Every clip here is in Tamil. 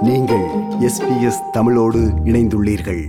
நீங்கள் எஸ்பிஎஸ் தமிழோடு இணைந்துள்ளீர்கள்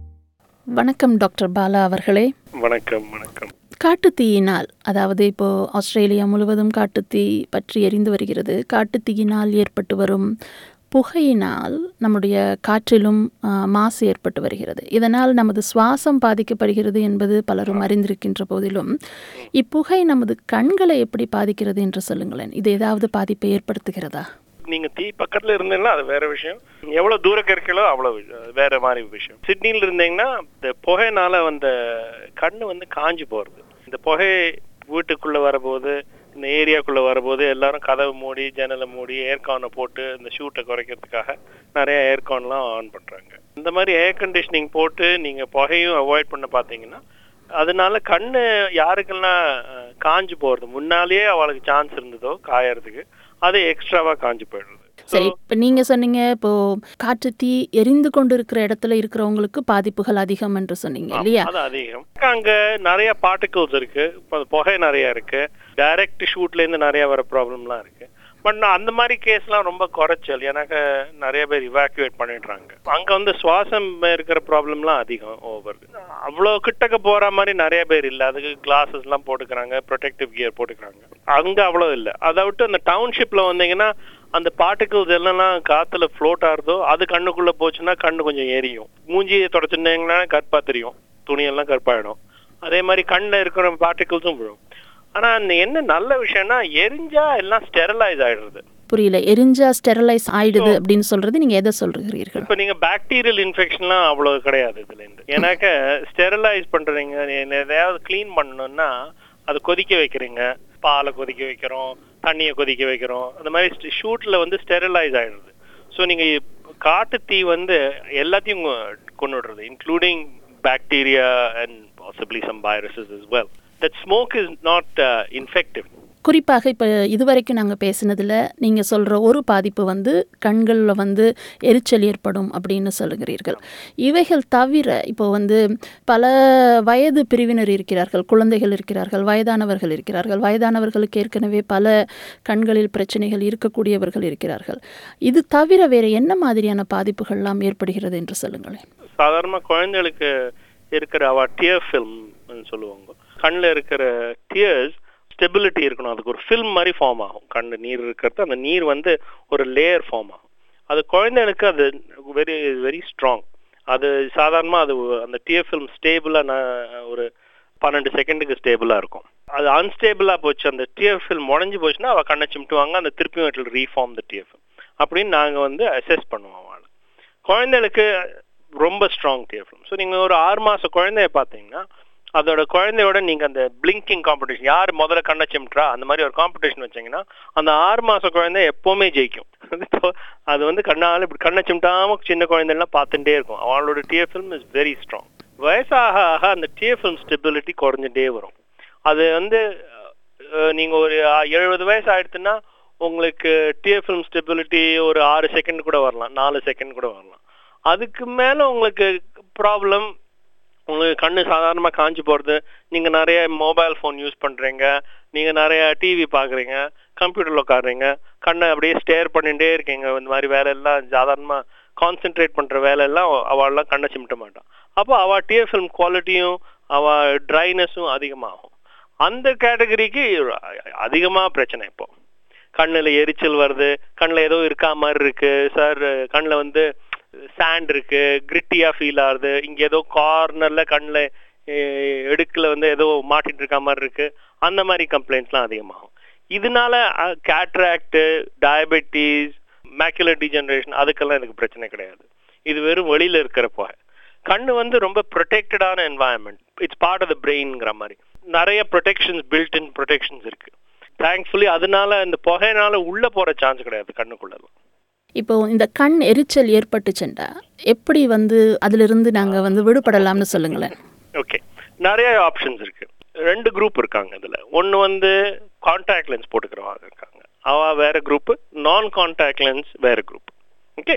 வணக்கம் டாக்டர் பாலா அவர்களே வணக்கம் வணக்கம் காட்டுத்தீயினால் அதாவது இப்போ ஆஸ்திரேலியா முழுவதும் காட்டுத்தீ பற்றி எரிந்து வருகிறது காட்டுத்தீயினால் ஏற்பட்டு வரும் புகையினால் நம்முடைய காற்றிலும் ஆ, மாசு ஏற்பட்டு வருகிறது இதனால் நமது சுவாசம் பாதிக்கப்படுகிறது என்பது பலரும் அறிந்திருக்கின்ற போதிலும் இப்புகை நமது கண்களை எப்படி பாதிக்கிறது என்று சொல்லுங்களேன் இது ஏதாவது பாதிப்பை ஏற்படுத்துகிறதா நீங்க தீ பக்கத்துல இருந்தீங்கன்னா அது வேற விஷயம் எவ்வளவு தூரக்கு இருக்கீங்களோ அவ்வளவு அது வேற மாதிரி விஷயம் சிட்னில இருந்தீங்கன்னா இந்த புகைனால வந்த கண்ணு வந்து காஞ்சு போறது இந்த புகை வீட்டுக்குள்ள வரபோது இந்த ஏரியாக்குள்ள வரபோது எல்லாரும் கதவு மூடி ஜன்னலை மூடி ஏர்கானை போட்டு இந்த ஷூட்டை குறைக்கிறதுக்காக நிறைய ஏர்கான்லாம் ஆன் பண்றாங்க இந்த மாதிரி ஏர் கண்டிஷனிங் போட்டு நீங்க புகையும் அவாய்ட் பண்ண பாத்தீங்கன்னா அதனால கண்ணு யாருக்கெல்லாம் அஹ், காஞ்சு போறது முன்னாலேயே அவளுக்கு சான்ஸ் இருந்ததோ காயறதுக்கு அது எக்ஸ்ட்ராவா காஞ்சு போயிடுறது சரி இப்போ நீங்க சொன்னீங்க இப்போ காற்று தீ எரிந்து கொண்டு இருக்கிற இடத்துல இருக்கிறவங்களுக்கு பாதிப்புகள் அதிகம் என்று சொன்னீங்க இல்லையா அது அதிகம் அங்க நிறைய பார்ட்டிகல்ஸ் இருக்கு இப்ப அது புகை நிறைய இருக்கு டைரக்ட் ஷூட்ல இருந்து நிறைய வர ப்ராப்ளம்லாம் இருக்கு பட் நான் அந்த மாதிரி கேஸ்லாம் ரொம்ப குறைச்சல் எனக்கு நிறைய பேர் இவாக்குவேட் பண்ணிடுறாங்க அங்க வந்து சுவாசம் இருக்கிற ப்ராப்ளம்லாம் அதிகம் ஓவர் அவ்வளோ கிட்டக்க போற மாதிரி நிறைய பேர் இல்ல அதுக்கு கிளாஸஸ் எல்லாம் போட்டுக்கிறாங்க ப்ரொடெக்டிவ் கியர் போட்டுக்கிறாங்க அங்க அவ்வளோ இல்ல அதை விட்டு அந்த டவுன்ஷிப்ல வந்தீங்கன்னா அந்த பார்ட்டிகல்ஸ் எல்லாம் காத்துல ஃப்ளோட் ஆகுதோ அது கண்ணுக்குள்ள போச்சுன்னா கண்ணு கொஞ்சம் எரியும் மூஞ்சியை தொடச்சிருந்தீங்கன்னா கற்பா தெரியும் துணியெல்லாம் கற்பாயிடும் அதே மாதிரி கண்ணில் இருக்கிற பார்ட்டிகல்ஸும் விழும் ஆனா அந்த என்ன நல்ல விஷயம்னா எரிஞ்சா எல்லாம் ஸ்டெரலைஸ் ஆயிடுறது புரியல எரிஞ்சா ஸ்டெரலைஸ் ஆயிடுது அப்படின்னு சொல்றது நீங்க எதை சொல்றீர்கள் இப்போ நீங்க பாக்டீரியல் இன்ஃபெக்ஷன்லாம் அவ்வளவு கிடையாது இதுல இருந்து ஏன்னாக்க ஸ்டெரலைஸ் பண்றீங்க நீங்க எதையாவது க்ளீன் பண்ணணும்னா அது கொதிக்க வைக்கிறீங்க பாலை கொதிக்க வைக்கிறோம் தண்ணியை கொதிக்க வைக்கிறோம் அந்த மாதிரி ஷூட்ல வந்து ஸ்டெரலைஸ் ஆயிடுது ஸோ நீங்க காட்டு தீ வந்து எல்லாத்தையும் கொண்டு விடுறது including bacteria and possibly some viruses as well that smoke is not uh, infective குறிப்பாக இப்போ இதுவரைக்கும் நாங்கள் பேசினதில் நீங்கள் சொல்கிற ஒரு பாதிப்பு வந்து கண்களில் வந்து எரிச்சல் ஏற்படும் அப்படின்னு சொல்லுகிறீர்கள் இவைகள் தவிர இப்போ வந்து பல வயது பிரிவினர் இருக்கிறார்கள் குழந்தைகள் இருக்கிறார்கள் வயதானவர்கள் இருக்கிறார்கள் வயதானவர்களுக்கு ஏற்கனவே பல கண்களில் பிரச்சனைகள் இருக்கக்கூடியவர்கள் இருக்கிறார்கள் இது தவிர வேறு என்ன மாதிரியான பாதிப்புகள்லாம் ஏற்படுகிறது என்று சொல்லுங்களேன் சாதாரண குழந்தைகளுக்கு இருக்கிற அவ டியர் ஃபில்ம் சொல்லுவாங்க கண்ணில் இருக்கிற டியர்ஸ் ஸ்டெபிலிட்டி இருக்கணும் அதுக்கு ஒரு ஃபில்ம் மாதிரி ஃபார்ம் ஆகும் கண்ணு நீர் இருக்கிறது அந்த நீர் வந்து ஒரு லேயர் ஃபார்ம் ஆகும் அது குழந்தைகளுக்கு அது வெரி வெரி ஸ்ட்ராங் அது சாதாரணமாக அது அந்த டியர் ஃபில்ம் ஸ்டேபிளாக ஒரு பன்னெண்டு செகண்டுக்கு ஸ்டேபிளாக இருக்கும் அது அன்ஸ்டேபிளாக போச்சு அந்த டியர் ஃபில்ம் உடஞ்சி போச்சுன்னா அவள் கண்ணை சிமிட்டுவாங்க அந்த திருப்பியும் it reform the tear film அப்படின்னு நாங்கள் வந்து அசஸ் பண்ணுவோம் அவளை குழந்தைகளுக்கு ரொம்ப ஸ்ட்ராங் டியர் ஃபில்ம் ஸோ நீங்கள் ஒரு ஆறு மாத குழந்தைய பார்த்தீங்கன்னா அதோட குழந்தையோட நீங்கள் அந்த பிளிங்கிங் காம்படிஷன் யார் முதல்ல கண்ணை சிமிட்றா அந்த மாதிரி ஒரு காம்படிஷன் வச்சீங்கன்னா அந்த ஆறு மாத குழந்தை எப்போவுமே ஜெயிக்கும் இப்போ அது வந்து கண்ணால் இப்படி கண்ணை சிமிட்டாம சின்ன குழந்தைலாம் பார்த்துட்டே இருக்கும் அவளோட tear film is very strong வயசாக ஆக அந்த டியர் ஃபில்ம் ஸ்டெபிலிட்டி குறைஞ்சிட்டே வரும் அது வந்து அஹ், நீங்க ஒரு அஹ், எழுபது வயசு ஆயிடுச்சுன்னா உங்களுக்கு டியர் ஃபில்ம் ஸ்டெபிலிட்டி ஒரு ஆறு செகண்ட் கூட வரலாம் நாலு செகண்ட் கூட வரலாம் அதுக்கு மேல உங்களுக்கு ப்ராப்ளம் உங்களுக்கு கண்ணு சாதாரணமா காஞ்சு போறது நீங்க நிறைய மொபைல் ஃபோன் யூஸ் பண்றீங்க நீங்க நிறைய டிவி பாக்குறீங்க கம்ப்யூட்டர்ல உட்காடுறீங்க கண்ணை அப்படியே ஸ்டேர் பண்ணிட்டே இருக்கீங்க இந்த மாதிரி வேலை எல்லாம் சாதாரணமா கான்சென்ட்ரேட் பண்ற வேலை எல்லாம் அவள்லாம் கண்ணை சிமிட்ட மாட்டான் அப்போ அவ டியர் ஃபில்ம் குவாலிட்டியும் அவ ட்ரைனஸும் அதிகமாகும் அந்த கேட்டகரிக்கு அதிகமா பிரச்சனை இப்போ கண்ணுல எரிச்சல் வருது கண்ணுல ஏதோ இருக்கா மாதிரி இருக்கு சார் கண்ணுல வந்து சாண்ட் இருக்கு கிரிட்டியா ஃபீல் ஆகுது இங்க ஏதோ கார்னர்ல கண்ணுல அஹ், எடுக்குல வந்து ஏதோ மாட்டிட்டு இருக்க மாதிரி இருக்கு அந்த மாதிரி கம்ப்ளைண்ட்ஸ்லாம் அதிகமாகும் இதனால கேட்ராக்ட் டயபெட்டிஸ் மேக்குலர் டிஜெனரேஷன் அதுக்கெல்லாம் எனக்கு பிரச்சனை கிடையாது இது வெறும் வெளியில இருக்கிற புகை கண்ணு வந்து ரொம்ப ப்ரொடெக்டடான environment it's part of the பிரெயின்ங்கிற மாதிரி நிறைய ப்ரொடெக்ஷன்ஸ் பில்ட் இன் ப்ரொடெக்ஷன்ஸ் இருக்கு தேங்க்ஃபுல்லி அதனால இந்த புகையினால உள்ள போற சான்ஸ் கிடையாது கண்ணுக்குள்ளலாம் இப்போ இந்த கண் எரிச்சல் ஏற்பட்டுச்சுண்டா எப்படி வந்து அதிலிருந்து நாங்கள் வந்து விடுபடலாம்னு சொல்லுங்களேன் ஓகே நிறைய ஆப்ஷன்ஸ் இருக்கு ரெண்டு குரூப் இருக்காங்க இதுல ஒன்னு வந்து கான்டாக்ட் லென்ஸ் போட்டுக்கிறவங்க இருக்காங்க அவ வேற குரூப் நான் கான்டாக்ட் லென்ஸ் வேற குரூப் ஓகே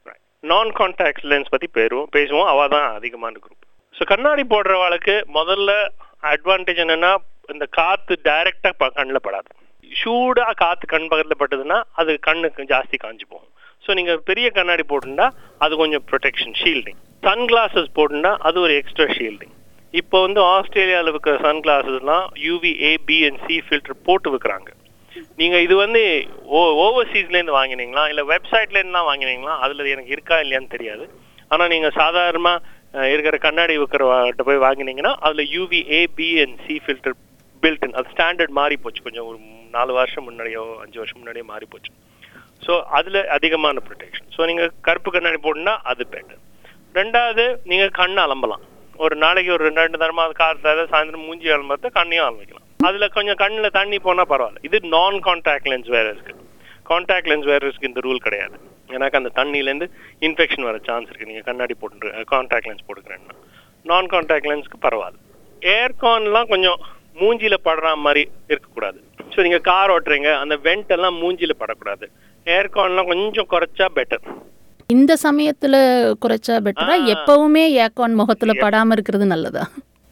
நான் கான்டாக்ட் லென்ஸ் பத்தி பேருவோம் பேசுவோம் அவ தான் அதிகமான குரூப் ஸோ கண்ணாடி போடுறவாளுக்கு முதல்ல அட்வான்டேஜ் என்னன்னா இந்த காத்து டைரக்டா கண்ணில் படாது சூடா காத்து கண் பக்கத்துல பட்டதுன்னா அது கண்ணுக்கு ஜாஸ்தி காஞ்சு போகும் ஸோ ஸோ நீங்க பெரிய கண்ணாடி போட்டுண்டா அது கொஞ்சம் ப்ரொடெக்ஷன் ஷீல்டிங் சன் கிளாஸஸ் போட்டுண்டா அது ஒரு எக்ஸ்ட்ரா ஷீல்டிங் இப்போ வந்து ஆஸ்திரேலியாவில் விற்கிற சன் கிளாஸஸ்லாம் UV A B and C filter போட்டு விற்கிறாங்க நீங்க இது வந்து ஓ ஓவர்சீஸ்லேருந்து வாங்கினீங்களா இல்லை வெப்சைட்லேருந்துலாம் வாங்கினீங்களா அதில் எனக்கு இருக்கா இல்லையான்னு தெரியாது ஆனால் நீங்கள் சாதாரணமாக இருக்கிற கண்ணாடி விற்கிறவர்கிட்ட போய் வாங்கினீங்கன்னா அதில் UV A B and C filter built in அது ஸ்டாண்டர்ட் மாறி போச்சு கொஞ்சம் ஒரு நாலு வருஷம் முன்னாடியோ அஞ்சு வருஷம் முன்னாடியோ மாறி போச்சு ஸோ அதில் அதிகமான ப்ரொடெக்ஷன் ஸோ நீங்கள் கருப்பு கண்ணாடி போட்டுனா அது பெட்டர் ரெண்டாவது நீங்கள் கண்ணை அலம்பலாம் ஒரு நாளைக்கு ஒரு ரெண்டு ரெண்டு தரமா காலத்தால சாயந்தரம் மூஞ்சி அலம்புறது கண்ணையும் அலம்பிக்கலாம் அதில் கொஞ்சம் கண்ணில் தண்ணி போனால் பரவாயில்ல இது நான் கான்டாக்ட் லென்ஸ் வேற இருக்கு கான்டாக்ட் லென்ஸ் வேற இருக்கு இந்த ரூல் கிடையாது எனக்கு அந்த தண்ணியிலேருந்து இன்ஃபெக்ஷன் வர சான்ஸ் இருக்கு நீங்கள் கண்ணாடி போட்டு கான்டாக்ட் லென்ஸ் போட்டுக்கிறேன்னா நான் கான்டாக்ட் லென்ஸ்க்கு பரவாயில்ல ஏர்கான்லாம் கொஞ்சம் மூஞ்சில படுற மாதிரி இருக்கக்கூடாது ஸோ நீங்கள் கார் ஓட்டுறீங்க அந்த வெண்ட் எல்லாம் மூஞ்சில படக்கூடாது ஏர்கான்லாம் கொஞ்சம் குறைச்சா பெட்டர் இந்த சமயத்துல குறைச்சா பெட்டரா எப்பவுமே ஏக்கான் முகத்துல படாம இருக்கிறது நல்லதா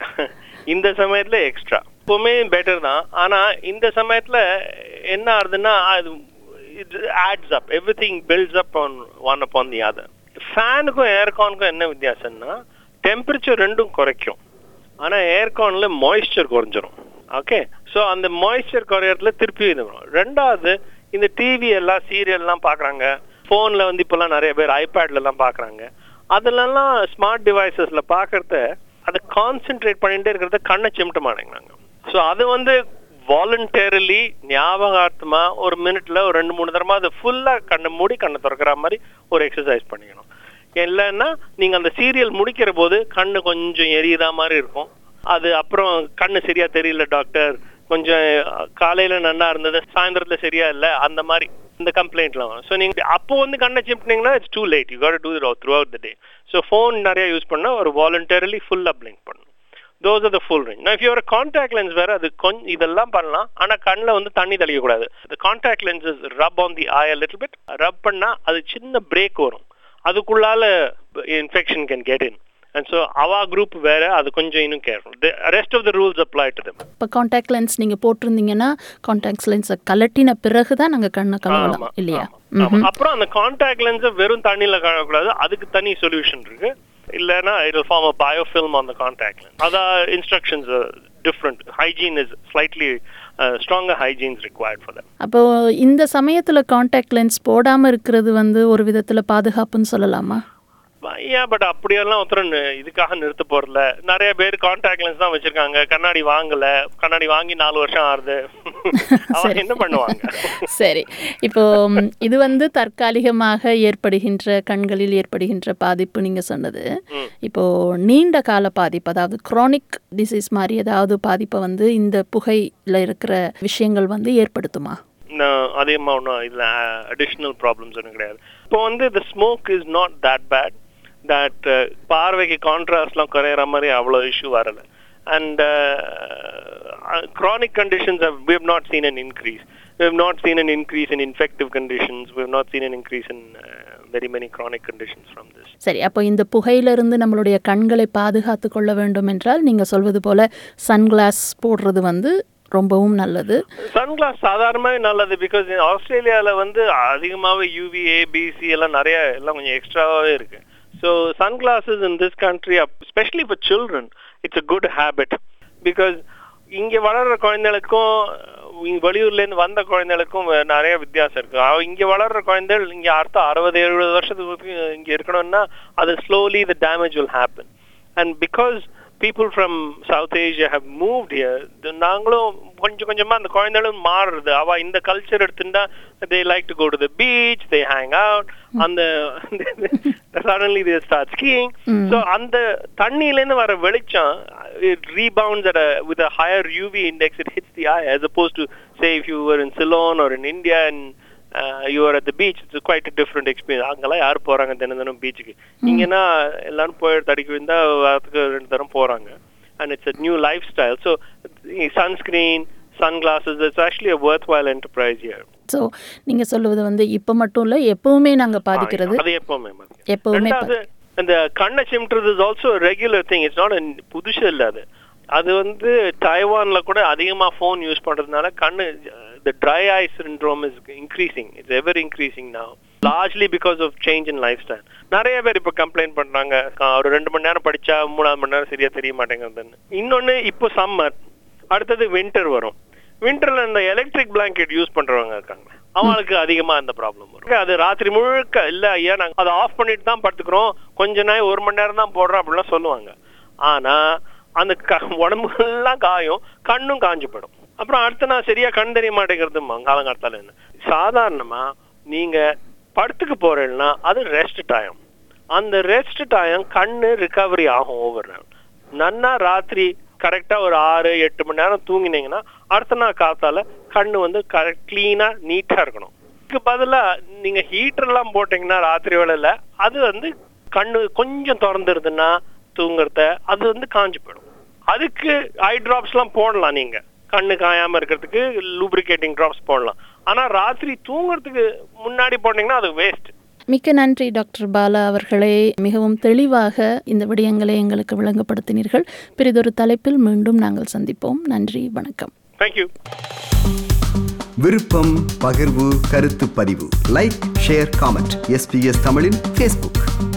இந்த சமயத்துல எக்ஸ்ட்ரா எப்பவுமே பெட்டர் தான் ஆனா இந்த சமயத்துல என்ன ஆகுதுன்னா அது adds up everything builds up on one up on the other ஃபேனுக்கும் ஏர்கானுக்கும் என்ன வித்தியாசம்னா டெம்பரேச்சர் ரெண்டும் குறைக்கும் ஆனா ஏர்கான்ல மாய்ஸ்சர் குறைஞ்சிரும் ஓகே ஸோ அந்த மாய்ஸ்சர் குறையறதுல திருப்பி இது வரும் ரெண்டாவது இந்த டிவி எல்லாம் சீரியல் எல்லாம் பாக்குறாங்க போன்ல வந்து இப்பெல்லாம் நிறைய பேர் ஐபேட்ல எல்லாம் பாக்குறாங்க அதுலலாம் ஸ்மார்ட் டிவைசஸ்ல பாக்குறத அதை கான்சென்ட்ரேட் பண்ணிட்டே இருக்கிறத கண்ணை சிமிட்ட மாட்டேங்கிறாங்க ஸோ அது வந்து வாலண்டரிலி ஞாபகார்த்தமா ஒரு மினிட்ல ஒரு ரெண்டு மூணு தரமா அது ஃபுல்லா கண்ணை மூடி கண்ணை திறக்கிற மாதிரி ஒரு எக்ஸசைஸ் பண்ணிக்கணும் இல்லைன்னா நீங்க அந்த சீரியல் முடிக்கிற போது கண்ணு கொஞ்சம் எரியுற மாதிரி இருக்கும் அது அப்புறம் கண்ணு சரியா தெரியல டாக்டர் கொஞ்சம் காலையில நல்லா இருந்தது சாயந்தரத்துல சரியா இல்ல அந்த மாதிரி இந்த கம்ப்ளைண்ட்லாம் வரும் ஸோ நீங்க அப்போ வந்து கண்ணை சிம்பிட்டீங்கன்னா it's too late you got to throughout the day so phone நிறைய யூஸ் பண்ணா ஒரு வாலண்டரிலி ஃபுல்லா பிளிங்க் பண்ணணும் those are the full range நான் இஃப் யூர் கான்டாக்ட் லென்ஸ் வேற அது கொஞ்சம் இதெல்லாம் பண்ணலாம் ஆனா கண்ணில் வந்து தண்ணி தெளிக்கக்கூடாது இந்த contact lenses rub on the eye little bit rub பண்ணா அது சின்ன பிரேக் வரும் அதுக்குள்ளால infection can get in and so அவா குரூப் வேற அது கொஞ்சம் இன்னும் careful rest of the rules apply to them இப்போ காண்டாக்ட் லென்ஸ் நீங்க போட்டிருந்தீங்கன்னா காண்டாக்ட் லென்ஸை கலட்டின பிறகு தான் நாங்க கண்ணை கழுவலாம் இல்லையா அப்புறம் அந்த கான்டாக்ட் லென்ஸை வெறும் தண்ணியில கழுவக்கூடாது அதுக்கு தனி சொல்யூஷன் இருக்கு இல்லைன்னா it form a biofilm on the contact lens அதான் instructions different hygiene is slightly stronger hygienes required for that அப்போ இந்த சமயத்துல காண்டாக்ட் லென்ஸ் போடாம இருக்கிறது வந்து ஒரு விதத்துல பாதுகாப்புன்னு சொல்லலாமா ஏன் பட் அப்படியெல்லாம் ஒருத்தர் இதுக்காக நிறுத்த போறல நிறைய பேர் கான்டாக்ட் லென்ஸ் தான் வச்சிருக்காங்க கண்ணாடி வாங்கல கண்ணாடி வாங்கி நாலு வருஷம் ஆறுது அவங்க என்ன பண்ணுவாங்க சரி இப்போ இது வந்து தற்காலிகமாக ஏற்படுகின்ற கண்களில் ஏற்படுகின்ற பாதிப்பு நீங்க சொன்னது இப்போ நீண்ட கால பாதிப்பு அதாவது குரானிக் டிசீஸ் மாதிரி ஏதாவது பாதிப்பை வந்து இந்த புகையில இருக்கிற விஷயங்கள் வந்து ஏற்படுத்துமா அதிகமாக ஒன்றும் இதில் அடிஷ்னல் ப்ராப்ளம்ஸ் ஒன்றும் கிடையாது இப்போ வந்து the smoke is not that bad that பார்வைக்கு கான்ட்ராஸ்ட்லாம் குறையிற மாதிரி அவ்வளோ இஷ்யூ வரல and chronic conditions have we have not seen an increase we have not seen an increase in infective conditions we have not seen an increase in uh, very many chronic conditions from this சரி அப்போ இந்த புகையிலிருந்து நம்மளுடைய கண்களை பாதுகாத்து கொள்ள வேண்டும் என்றால் நீங்க சொல்வது போல சன்கிளாஸ் போடுறது வந்து ரொம்பவும் நல்லது சன்கிளாஸ் சாதாரணமாவே நல்லது பிகாஸ் ஆஸ்திரேலியால வந்து அதிகமாகவே யூவிஏ பிசி எல்லாம் நிறைய எல்லாம் கொஞ்சம் எக்ஸ்ட்ராவாகவே இருக்கு so sunglasses in this country specially for children it's a good habit because இங்க வளர்ற குழந்தைகளுக்கும் வெளியூர்ல இருந்து வந்த குழந்தைகளுக்கும் நிறைய வித்தியாசம் இருக்கு இங்க வளர்ற குழந்தைகள் இங்க அடுத்த அறுபது எழுபது வருஷத்துக்கு இங்க இருக்கணும்னா அது slowly the damage will happen and because people from South Asia have moved here நாங்களும் கொஞ்சம் கொஞ்சமா அந்த குழந்தைகளும் மாறுறது அவ இந்த கல்ச்சர் எடுத்துட்டா they like to go to the beach they hang out அந்த suddenly they start skiing so அந்த தண்ணியில இருந்து வர வெளிச்சம் it rebounds at with a higher UV index it hits the eye as opposed to say if you were in Ceylon or in India and uh, you are at the beach it's quite a different experience அங்கெல்லாம் யார் போறாங்க தினம் தினம் பீச்சுக்கு இங்கன்னா எல்லாரும் போய் தடிக்க விழுந்தா வாரத்துக்கு ரெண்டு தரம் போறாங்க and it's a new lifestyle so sunscreen sunglasses it's actually a worthwhile enterprise here so நீங்க சொல்லுவது வந்து இப்போ மட்டும் இல்லை எப்பவுமே நாங்க பாதிக்கிறது அது எப்பவுமே எப்பவுமே ரெண்டாவது இந்த கண்ணை சிமிட்டுறது is also regular thing it's not புதுசு இல்லை அது அது வந்து டைவான்ல கூட அதிகமா ஃபோன் யூஸ் பண்றதுனால கண்ணு the dry eye syndrome is increasing it's ever increasing now largely because of change in lifestyle நிறைய பேர் இப்போ கம்ப்ளைண்ட் பண்றாங்க "அஹ், ஒரு ரெண்டு மணி நேரம் படிச்சா மூணாவது மணி நேரம் சரியா தெரிய மாட்டேங்குதுன்னு இன்னொன்னு இப்போ சம்மர் அடுத்தது வின்டர் வரும் வின்டர்ல இந்த எலக்ட்ரிக் பிளாங்கெட் யூஸ் பண்றவங்க இருக்காங்க அவங்களுக்கு அதிகமா அந்த ப்ராப்ளம் வரும் அது ராத்திரி முழுக்க இல்ல ஐயா நாங்க அதை ஆஃப் பண்ணிட்டு தான் படுத்துக்கிறோம் கொஞ்ச நேரம் ஒரு மணி நேரம் தான் போடுறோம் அப்படிலாம் சொல்லுவாங்க ஆனா அந்த க உடம்பு எல்லாம் காயும் கண்ணும் காஞ்சு போயிடும் அப்புறம் அடுத்த நாள் சரியா கண் தெரிய மாட்டேங்கிறது காலங்காலத்தால என்ன சாதாரணமா நீங்க படத்துக்கு போறேன்னா அது ரெஸ்ட் டைம் அந்த ரெஸ்ட் டைம் கண்ணு ரிகவரி ஆகும் ஓவர் நன்னா ராத்திரி கரெக்டா ஒரு ஆறு எட்டு மணி நேரம் தூங்கினீங்கன்னா அடுத்த நாள் காத்தால கண்ணு வந்து கரெக்ட் கிளீனா நீட்டா இருக்கணும் இதுக்கு பதிலா நீங்க ஹீட்டர் எல்லாம் போட்டீங்கன்னா ராத்திரி வேளையில அது வந்து கண்ணு கொஞ்சம் திறந்துருதுன்னா தூங்குறத அது வந்து காஞ்சு போயிடும் அதுக்கு ஐ டிராப்ஸ் எல்லாம் போடலாம் நீங்க கண்ணு காயாம இருக்கிறதுக்கு லூப்ரிகேட்டிங் டிராப்ஸ் போடலாம் ஆனா ராத்திரி தூங்குறதுக்கு முன்னாடி போட்டீங்கன்னா அது வேஸ்ட் மிக்க நன்றி டாக்டர் பாலா அவர்களே மிகவும் தெளிவாக இந்த விடயங்களை எங்களுக்கு விளங்கப்படுத்தினீர்கள் பிறிதொரு தலைப்பில் மீண்டும் நாங்கள் சந்திப்போம் நன்றி வணக்கம் தேங்க்யூ விருப்பம் பகிர்வு கருத்து பதிவு லைக் ஷேர் காமெண்ட் எஸ்பிஎஸ் தமிழின் ஃபேஸ்புக்